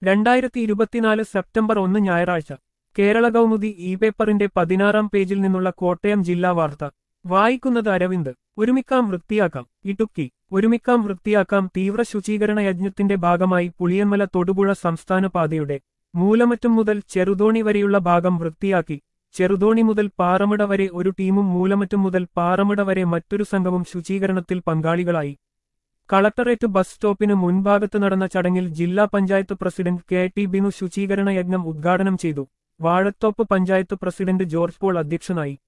രണ്ടായിരത്തി ഇരുപത്തിനാല് സെപ്റ്റംബർ ഒന്ന് ഞായറാഴ്ച കേരള കൗമുദി ഇ പേപ്പറിന്റെ പതിനാറാം പേജിൽ നിന്നുള്ള കോട്ടയം ജില്ലാ വാർത്ത വായിക്കുന്നത് അരവിന്ദ് ഒരുമിക്കാം വൃത്തിയാക്കാം ഇടുക്കി ഒരുമിക്കാം വൃത്തിയാക്കാം തീവ്ര ശുചീകരണ യജ്ഞത്തിന്റെ ഭാഗമായി പുളിയന്മല തൊടുപുഴ സംസ്ഥാന പാതയുടെ മൂലമറ്റം മുതൽ ചെറുതോണി വരെയുള്ള ഭാഗം വൃത്തിയാക്കി ചെറുതോണി മുതൽ പാറമിട വരെ ഒരു ടീമും മൂലമറ്റം മുതൽ പാറമിട വരെ മറ്റൊരു സംഘവും ശുചീകരണത്തിൽ പങ്കാളികളായി കളക്ടറേറ്റ് ബസ് സ്റ്റോപ്പിന് മുൻഭാഗത്ത് നടന്ന ചടങ്ങിൽ ജില്ലാ panchayat president K T Binu ശുചീകരണ യജ്ഞം ഉദ്ഘാടനം ചെയ്തു Vazhathope panchayat president George Paul അധ്യക്ഷനായി